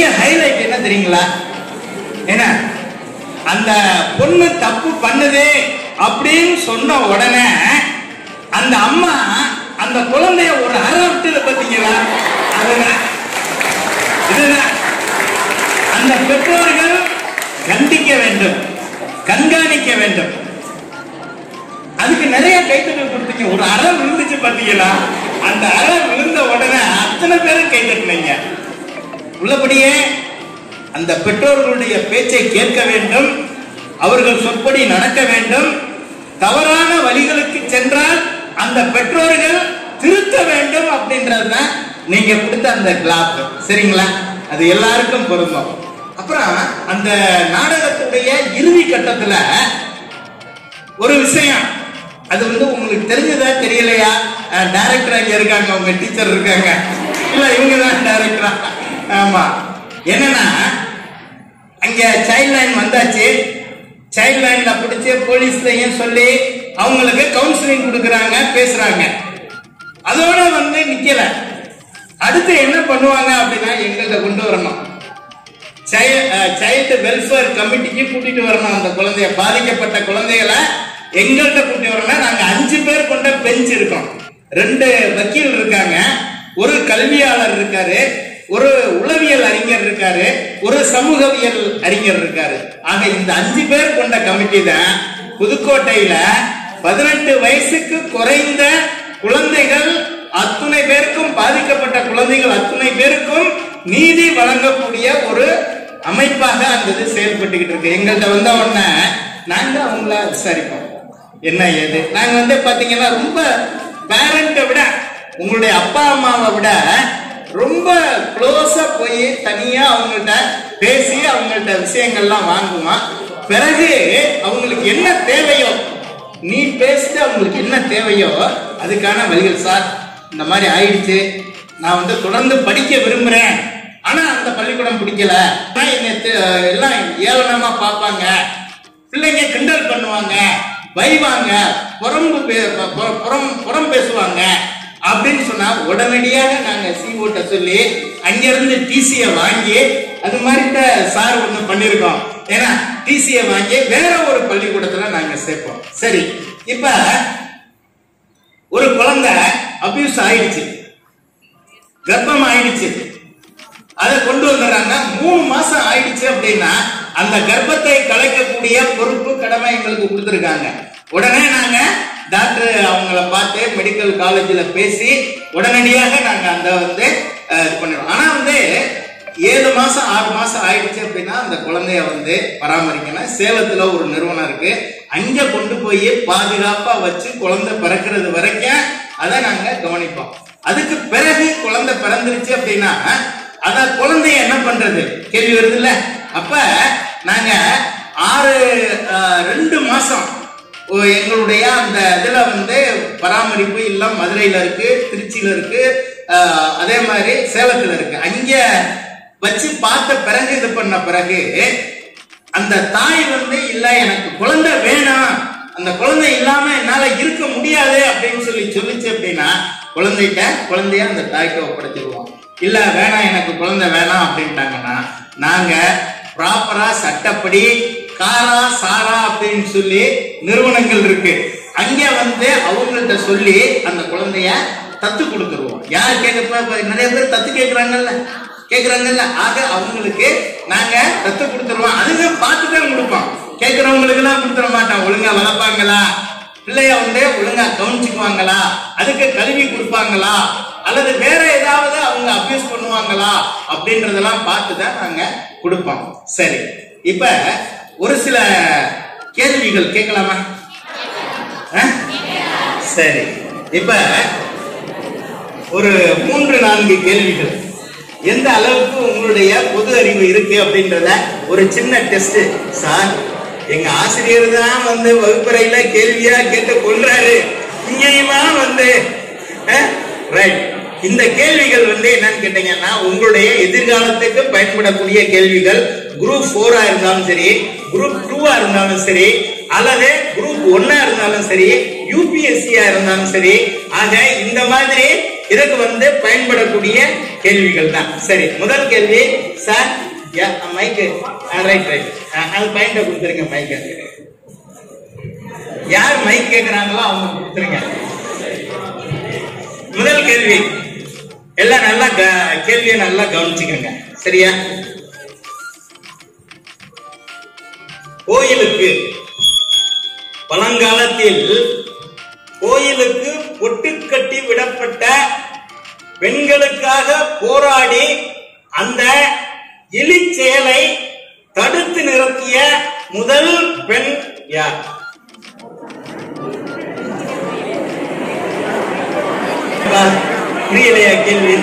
பெரிய ஹைலைட் என்ன தெரியுங்களா என்ன அந்த பொண்ணு தப்பு பண்ணுது அப்படின்னு சொன்ன உடனே அந்த அம்மா அந்த குழந்தைய ஒரு அரவிட்டது பாத்தீங்களா அதுதான் இதுதான் அந்த பெற்றோர்கள் கண்டிக்க வேண்டும் கண்காணிக்க வேண்டும் அதுக்கு நிறைய கைத்தட்டல் கொடுத்தீங்க ஒரு அறை விழுந்துச்சு பாத்தீங்களா அந்த அறை விழுந்த உடனே அத்தனை பேரும் கைத்தட்டினீங்க உள்ளபடியே அந்த பெற்றோர்களுடைய பேச்சை கேட்க வேண்டும் அவர்கள் சொற்படி நடக்க வேண்டும் தவறான வழிகளுக்கு சென்றால் அந்த பெற்றோர்கள் திருத்த வேண்டும் அப்படின்றதுதான் நீங்க கொடுத்த அந்த கிளாப் சரிங்களா அது எல்லாருக்கும் பொருந்தும் அப்புறம் அந்த நாடகத்துடைய இறுதி கட்டத்துல ஒரு விஷயம் அது வந்து உங்களுக்கு தெரிஞ்சதா தெரியலையா டைரக்டர் இங்க இருக்காங்க உங்க டீச்சர் இருக்காங்க இல்ல இவங்க தான் டைரக்டரா ஆமா என்னன்னா அங்க சைல்ட் லைன் வந்தாச்சு சைல்ட் லைன்ல பிடிச்சி போலீஸ்லயும் சொல்லி அவங்களுக்கு கவுன்சிலிங் கொடுக்கறாங்க பேசுறாங்க அதோட வந்து நிக்கல அடுத்து என்ன பண்ணுவாங்க அப்படின்னா எங்கள்கிட்ட கொண்டு வரணும் சைல்டு வெல்ஃபேர் கமிட்டிக்கு கூட்டிட்டு வரணும் அந்த குழந்தைய பாதிக்கப்பட்ட குழந்தைகளை எங்கள்கிட்ட கூட்டிட்டு வரணும் நாங்க அஞ்சு பேர் கொண்ட பெஞ்ச் இருக்கோம் ரெண்டு வக்கீல் இருக்காங்க ஒரு கல்வியாளர் இருக்காரு ஒரு உளவியல் அறிஞர் இருக்காரு ஒரு சமூகவியல் அறிஞர் இருக்காரு ஆக இந்த அஞ்சு பேர் கொண்ட கமிட்டி தான் புதுக்கோட்டையில பதினெட்டு வயசுக்கு குறைந்த குழந்தைகள் அத்துணை பேருக்கும் பாதிக்கப்பட்ட குழந்தைகள் அத்துணை பேருக்கும் நீதி வழங்கக்கூடிய ஒரு அமைப்பாக அந்த இது செயல்பட்டுக்கிட்டு இருக்கு எங்கள்கிட்ட வந்த உடனே நாங்க அவங்கள விசாரிப்போம் என்ன ஏது நாங்க வந்து பாத்தீங்கன்னா ரொம்ப பேரண்ட்டை விட உங்களுடைய அப்பா அம்மாவை விட ரொம்ப க்ளோஸா போய் தனியா அவங்கள்ட்ட பேசி அவங்கள்ட்ட விஷயங்கள்லாம் வாங்குவான் பிறகு அவங்களுக்கு என்ன தேவையோ நீ பேசிட்டு அவங்களுக்கு என்ன தேவையோ அதுக்கான வழிகள் சார் இந்த மாதிரி ஆயிடுச்சு நான் வந்து தொடர்ந்து படிக்க விரும்புறேன் ஆனா அந்த பள்ளிக்கூடம் பிடிக்கல ஆனா என்னை தி- எல்லாம் ஏளனமா பார்ப்பாங்க பிள்ளைங்க கிண்டல் பண்ணுவாங்க வைவாங்க புறம்பு பே- பு- பு- புறம் புறம் பேசுவாங்க அப்படின்னு சொன்னா உடனடியாக நாங்க சிஓட்ட சொல்லி அங்கிருந்து டிசிய வாங்கி அது மாதிரி சார் ஒண்ணு பண்ணிருக்கோம் ஏன்னா டிசிய வாங்கி வேற ஒரு பள்ளிக்கூடத்துல நாங்க சேர்ப்போம் சரி இப்ப ஒரு குழந்தை அபியூஸ் ஆயிடுச்சு கர்ப்பம் ஆயிடுச்சு அதை கொண்டு வந்துடுறாங்க மூணு மாசம் ஆயிடுச்சு அப்படின்னா அந்த கர்ப்பத்தை கலைக்கக்கூடிய பொறுப்பு கடமை எங்களுக்கு கொடுத்துருக்காங்க உடனே நாங்க டாக்டர் அவங்கள பார்த்து மெடிக்கல் காலேஜில் பேசி உடனடியாக நாங்க அந்த வந்து அஹ், இது பண்ணிடுவோம் ஆனா வந்து ஏழு மாசம் ஆறு மாசம் ஆயிடுச்சு அப்படின்னா அந்த குழந்தைய வந்து பராமரிக்கணும் சேலத்துல ஒரு நிறுவனம் இருக்கு அங்க கொண்டு போய் பாதுகாப்பா வச்சு குழந்தை பிறக்கிறது வரைக்கும் அதை நாங்க கவனிப்போம் அதுக்கு பிறகு குழந்தை பிறந்துருச்சு அப்படின்னா அத குழந்தைய என்ன பண்றது கேள்வி வருது இல்ல அப்ப நாங்க ஆறு அஹ், ரெண்டு மாசம் ஓ, எங்களுடைய அந்த இதுல வந்து பராமரிப்பு இல்லம் மதுரையில இருக்கு திருச்சியில இருக்கு அஹ், அதே மாதிரி சேலத்துல இருக்கு அங்க வச்சு பார்த்த பிறகு இது பண்ண பிறகு அந்த தாய் வந்து இல்ல எனக்கு குழந்தை வேணும் அந்த குழந்தை இல்லாம என்னால இருக்க முடியாது அப்படின்னு சொல்லி சொல்லிச்சு அப்படின்னா குழந்தைகிட்ட குழந்தைய அந்த தாய்க்கு ஒப்படைச்சிருவோம் இல்ல வேணாம் எனக்கு குழந்தை வேணாம் அப்படின்ட்டாங்கன்னா நாங்க ப்ராப்பரா சட்டப்படி காரா சாரா அப்படின்னு சொல்லி நிறுவனங்கள் இருக்கு அங்க வந்து அவங்கள்ட்ட சொல்லி அந்த குழந்தைய தத்து கொடுத்துருவோம் யார் கேட்க இப்ப நிறைய பேர் தத்து கேட்கறாங்கல்ல கேக்குறாங்கல்ல ஆக அவங்களுக்கு நாங்க தத்து கொடுத்துருவோம் அதுங்க பார்த்து தான் கொடுப்போம் கேட்கறவங்களுக்கு எல்லாம் கொடுத்துட மாட்டோம் ஒழுங்கா வளர்ப்பாங்களா பிள்ளைய வந்து ஒழுங்கா கவனிச்சுக்குவாங்களா அதுக்கு கல்வி கொடுப்பாங்களா அல்லது வேற ஏதாவது அவங்க அபியூஸ் பண்ணுவாங்களா அப்படின்றதெல்லாம் பார்த்து தான் நாங்க கொடுப்போம் சரி இப்ப ஒரு சில கேள்விகள் கேட்கலாமா ஆ? சரி இப்ப ஒரு மூன்று நான்கு கேள்விகள் எந்த அளவுக்கு உங்களுடைய பொது அறிவு இருக்கு அப்படின்றத ஒரு சின்ன டெஸ்ட் சார் எங்க ஆசிரியர் தான் வந்து வகுப்பறையில கேள்வியா கேட்டு கொள்றாரு இங்கேயுமா வந்து ரைட் இந்த கேள்விகள் வந்து என்னன்னு கேட்டீங்கன்னா உங்களுடைய எதிர்காலத்துக்கு பயன்படக்கூடிய கேள்விகள் குரூப் ஃபோரா இருந்தாலும் சரி குரூப் டூவா இருந்தாலும் சரி அல்லது குரூப் ஒன்னா இருந்தாலும் சரி யூபிஎஸ்சியா இருந்தாலும் சரி ஆக இந்த மாதிரி இதுக்கு வந்து பயன்படக்கூடிய கேள்விகள் தான் சரி முதல் கேள்வி சார் யா மைக்கு ரைட் ரைட் அது பாயிண்ட கொடுத்துருங்க மைக்கு யார் மைக் கேக்குறாங்களோ அவங்க கொடுத்துருங்க முதல் கேள்வி எல்லாம் நல்லா க- கேள்வியை நல்லா கவனிச்சுக்கோங்க சரியா கோயிலுக்கு பழங்காலத்தில் கோயிலுக்கு பொட்டு கட்டி விடப்பட்ட பெண்களுக்காக போராடி அந்த இழிச்செயலை தடுத்து நிறுத்திய முதல் பெண் யார் புரியலையா கேள்வி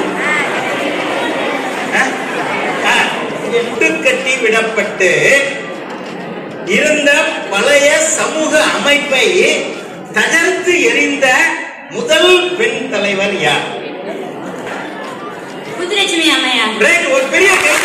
ஆ? ஆ, பொட்டு கட்டி விடப்பட்டு இருந்த பழைய சமூக அமைப்பை தகர்த்து எறிந்த முதல் பெண் தலைவர் யார் முத்துலட்சுமி அம்மையார் Right, ஒரு பெரிய கேள்வி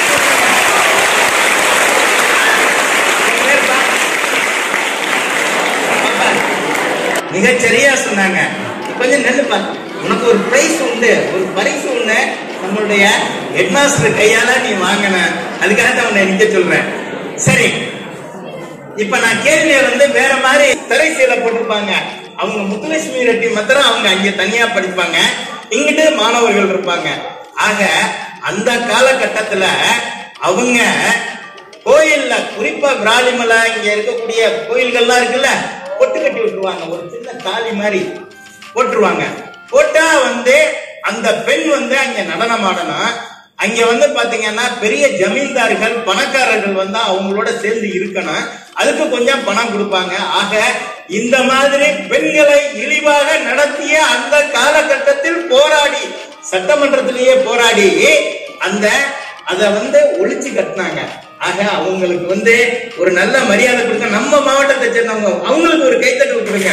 மிகச் சரியா சொன்னாங்க கொஞ்சம் நெல்லுப்பா உனக்கு ஒரு பிரைஸ் உண்டு ஒரு பரிசு உண்டு நம்மளுடைய ஹெட்மாஸ்டர் கையால நீ வாங்கின அதுக்காக தான் உன்னை நிக்க சொல்றேன் சரி இப்ப நான் கேள்வியை வந்து வேற மாதிரி திரை சீலை போட்டிருப்பாங்க அவங்க முத்துலட்சுமி ரெட்டி மாத்திரம் அவங்க அங்க தனியா படிப்பாங்க இங்கிட்டு மாணவர்கள் இருப்பாங்க ஆக அந்த காலகட்டத்துல அவங்க கோயில்ல குறிப்பா விராலிமலை இங்க இருக்கக்கூடிய கோயில்கள்லாம் இருக்குல்ல பொட்டு கட்டி விட்டுருவாங்க ஒரு சின்ன தாலி மாதிரி போட்டுருவாங்க போட்டா வந்து அந்த பெண் வந்து அங்க நடனம் ஆடணும் அங்க வந்து பாத்தீங்கன்னா பெரிய ஜமீன்தார்கள் பணக்காரர்கள் வந்து அவங்களோட சேர்ந்து இருக்கணும் அதுக்கு கொஞ்சம் பணம் கொடுப்பாங்க ஆக இந்த மாதிரி பெண்களை இழிவாக நடத்திய அந்த காலகட்டத்தில் போராடி சட்டமன்றத்திலேயே போராடி அந்த அத வந்து ஒழிச்சு கட்டினாங்க ஆக அவங்களுக்கு வந்து ஒரு நல்ல மரியாதை கொடுக்க நம்ம மாவட்டத்தை சேர்ந்தவங்க அவங்களுக்கு ஒரு கைத்தட்டு கொடுங்க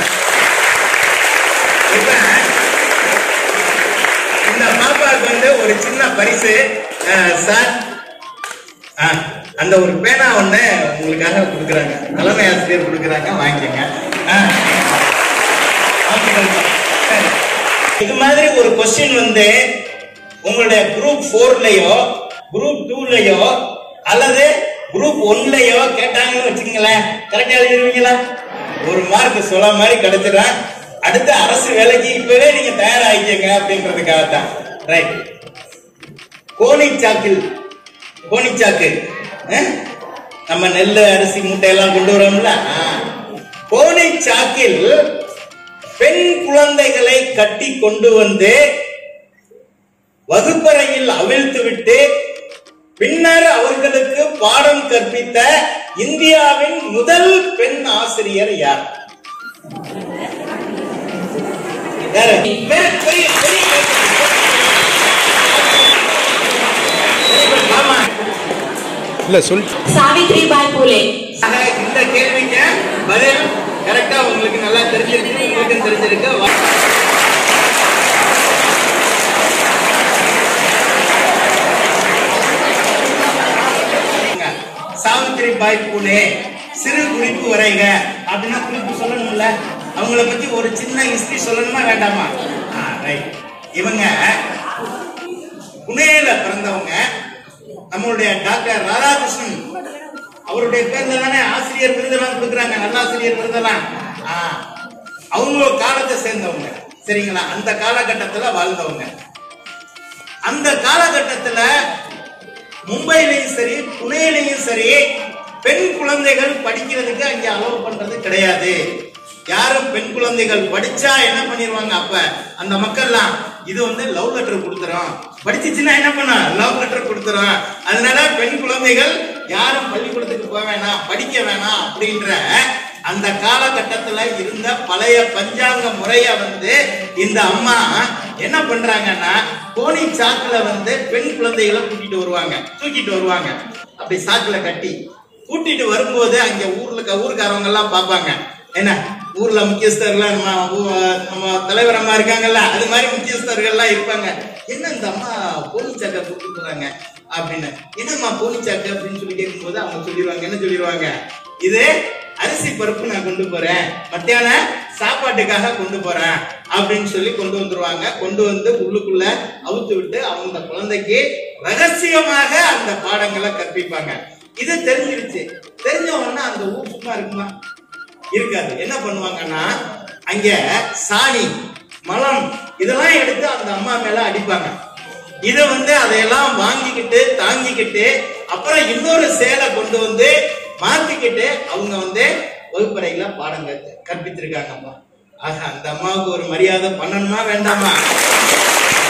இப்ப இந்த பாப்பாவுக்கு வந்து ஒரு சின்ன பரிசு அஹ், சார் அஹ், அந்த ஒரு பேனா ஒண்ணு உங்களுக்காக கொடுக்குறாங்க தலைமை ஆசிரியர் கொடுக்குறாங்க வாங்கிக்கோங்க அஹ். வாழ்த்துக்கள். சரி. இது மாதிரி ஒரு கொஸ்டின் வந்து உங்களுடைய குரூப் போர்லயோ குரூப் டூலயோ அல்லது குரூப் ஒன்லயோ கேட்டாங்கன்னு வச்சுக்கங்களேன் கரெக்டா எழுதிருவீங்களா ஒரு மார்க் சொல்ல மாதிரி கிடைச்சிடும் அடுத்த அரசு வேலைக்கு இப்பவே நீங்க தயாராகிக்கங்க அப்படின்றதுக்காக தான் ரைட் கோணிச்சாக்கில் கோணிச்சாக்கு அஹ்? நம்ம நெல் அரிசி மூட்டை எல்லாம் கொண்டு வரோம்ல கோணிச்சாக்கில் பெண் குழந்தைகளை கட்டி கொண்டு வந்து வகுப்பறையில் அவிழ்த்து விட்டு பின்னர் அவர்களுக்கு பாடம் கற்பித்த இந்தியாவின் முதல் பெண் ஆசிரியர் யார் யாரு? பெரிய- பெரிய- பெரிய கேள்வி. ஆமா. இல்ல சொல் சாவித்ரி பாய் பூலே ஆக, இந்த கேள்விக்கு பதில் கரெக்டா உங்களுக்கு நல்லா தெரிஞ்சிருக்கு உங்களுக்கும் தெரிஞ்சிருக்கு வா- சாவித்திரி பாய் பூலே சிறு குறிப்பு வரைக அப்படின்னா குறிப்பு சொல்லணும்ல அவங்கள பத்தி ஒரு சின்ன ஹிஸ்டரி சொல்லணுமா வேண்டாமா ரைட் இவங்க புனேல பிறந்தவங்க நம்மளுடைய டாக்டர் ராதாகிருஷ்ணன் அவருடைய பேர்ல தானே ஆசிரியர் விருதெல்லாம் கொடுக்குறாங்க நல்லாசிரியர் விருதெல்லாம் ஆ, அவங்க காலத்தை சேர்ந்தவங்க சரிங்களா அந்த காலகட்டத்துல வாழ்ந்தவங்க அந்த காலகட்டத்துல மும்பையிலையும் சரி புனேலையும் சரி பெண் குழந்தைகள் படிக்கிறதுக்கு அங்க அலோவ் பண்றது கிடையாது யாரும் பெண் குழந்தைகள் படிச்சா என்ன பண்ணிடுவாங்க அப்ப அந்த மக்கள்லாம் இது வந்து லவ் லெட்டர் கொடுத்துறோம் படிச்சுச்சுன்னா என்ன பண்ண லவ் லெட்டர் கொடுத்துறோம் அதனால பெண் குழந்தைகள் யாரும் பள்ளிக்கூடத்துக்கு போக வேணாம் படிக்க வேணாம் அப்படின்ற அந்த காலகட்டத்துல இருந்த பழைய பஞ்சாங்க முறைய வந்து இந்த அம்மா என்ன பண்றாங்கன்னா கோணி சாக்குல வந்து பெண் குழந்தைகளை கூட்டிட்டு வருவாங்க தூக்கிட்டு வருவாங்க அப்படி சாக்குல கட்டி கூட்டிட்டு வரும்போது அங்க ஊர்ல ஊருக்காரவங்க எல்லாம் பார்ப்பாங்க என்ன ஊர்ல முக்கியஸ்தர்கள் நம்ம ஊ- நம்ம தலைவர் அம்மா இருக்காங்கல்ல அது மாதிரி முக்கியஸ்தர்கள்லாம் இருப்பாங்க என்ன இந்த அம்மா போலி சாக்கை கூட்டிட்டு போறாங்க அப்படின்னு என்னம்மா போலி சாக்கு அப்படின்னு சொல்லி கேட்கும்போது அவங்க சொல்லிடுவாங்க என்ன சொல்லிடுவாங்க இது அரிசி பருப்பு நான் கொண்டு போறேன் மத்தியான சாப்பாட்டுக்காக கொண்டு போறேன் அப்படின்னு சொல்லி கொண்டு வந்துருவாங்க கொண்டு வந்து உள்ளுக்குள்ள அவுத்து விட்டு அவங்க அந்த குழந்தைக்கு ரகசியமாக அந்த பாடங்களை கற்பிப்பாங்க இது தெரிஞ்சிருச்சு தெரிஞ்ச உடனே அந்த ஊர் சும்மா இருக்குமா இருக்காது என்ன பண்ணுவாங்கன்னா அங்க சாணி மலம் இதெல்லாம் எடுத்து அந்த அம்மா மேல அடிப்பாங்க இத வந்து அதையெல்லாம் வாங்கிக்கிட்டு தாங்கிக்கிட்டு அப்புறம் இன்னொரு சேலை கொண்டு வந்து மாத்திக்கிட்டு அவங்க வந்து வகுப்பறையில பாடம் கற்று கற்பித்திருக்காங்கம்மா ஆக அந்த அம்மாவுக்கு ஒரு மரியாதை பண்ணணுமா வேண்டாமா